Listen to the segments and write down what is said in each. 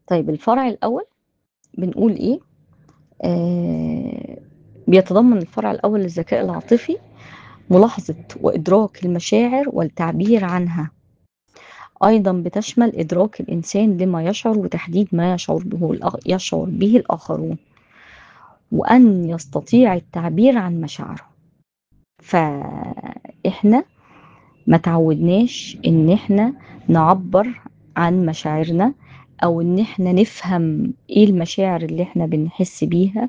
طيب الفرع الأول بنقول إيه آه بيتضمن الفرع الأول للذكاء العاطفي ملاحظة وإدراك المشاعر والتعبير عنها أيضا بتشمل إدراك الإنسان لما يشعر وتحديد ما يشعر به يشعر به الآخرون وأن يستطيع التعبير عن مشاعره فإحنا ما تعودناش إن إحنا نعبر عن مشاعرنا أو إن إحنا نفهم إيه المشاعر اللي إحنا بنحس بيها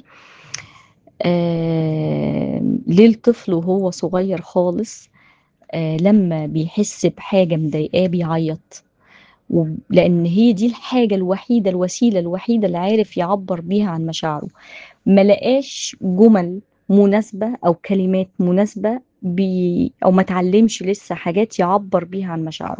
آه ليه الطفل وهو صغير خالص آه لما بيحس بحاجة مضايقاه بيعيط لأن هي دي الحاجة الوحيدة الوسيلة الوحيدة اللي عارف يعبر بيها عن مشاعره ما لقاش جمل مناسبة أو كلمات مناسبة بي أو ما تعلمش لسه حاجات يعبر بيها عن مشاعره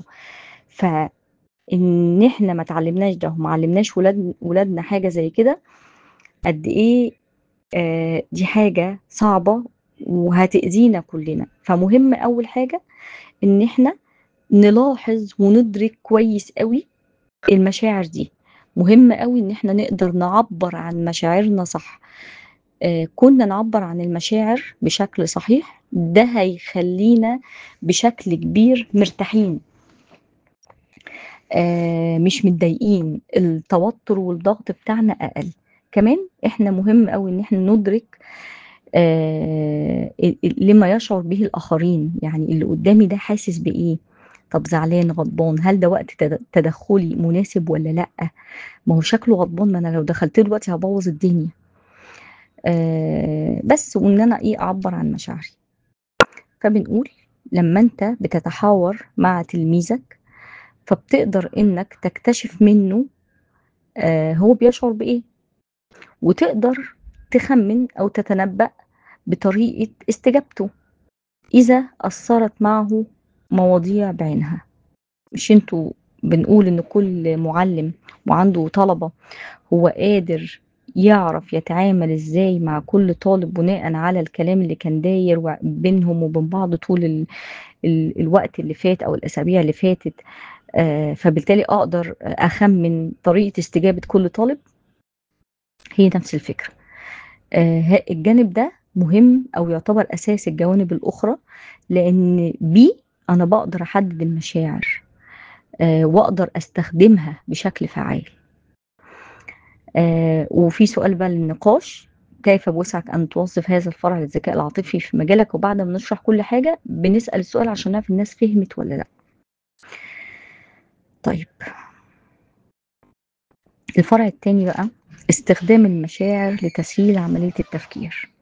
فإن إحنا ما تعلمناش ده وما علمناش ولاد ولادنا حاجة زي كده قد إيه آه دي حاجة صعبة وهتأذينا كلنا فمهم أول حاجة إن إحنا نلاحظ وندرك كويس قوي المشاعر دي مهم قوي ان احنا نقدر نعبر عن مشاعرنا صح آه كنا نعبر عن المشاعر بشكل صحيح ده هيخلينا بشكل كبير مرتاحين آه مش متضايقين التوتر والضغط بتاعنا اقل كمان احنا مهم قوي ان احنا ندرك آه لما يشعر به الاخرين يعني اللي قدامي ده حاسس بايه طب زعلان غضبان هل ده وقت تدخلي مناسب ولا لا ما هو شكله غضبان ما انا لو دخلت دلوقتي هبوظ الدنيا آه بس وان انا ايه اعبر عن مشاعري فبنقول لما انت بتتحاور مع تلميذك فبتقدر انك تكتشف منه آه هو بيشعر بايه وتقدر تخمن او تتنبأ بطريقة استجابته إذا أثرت معه مواضيع بعينها مش انتوا بنقول ان كل معلم وعنده طلبة هو قادر يعرف يتعامل ازاي مع كل طالب بناء على الكلام اللي كان داير بينهم وبين بعض طول ال ال الوقت اللي فات او الاسابيع اللي فاتت آه فبالتالي اقدر اخمن طريقة استجابة كل طالب هي نفس الفكرة آه الجانب ده مهم او يعتبر اساس الجوانب الاخرى لان بيه انا بقدر احدد المشاعر أه واقدر استخدمها بشكل فعال أه وفي سؤال بقى للنقاش كيف بوسعك ان توظف هذا الفرع للذكاء العاطفي في مجالك وبعد ما نشرح كل حاجه بنسال السؤال عشان نعرف الناس فهمت ولا لا طيب الفرع الثاني بقى استخدام المشاعر لتسهيل عمليه التفكير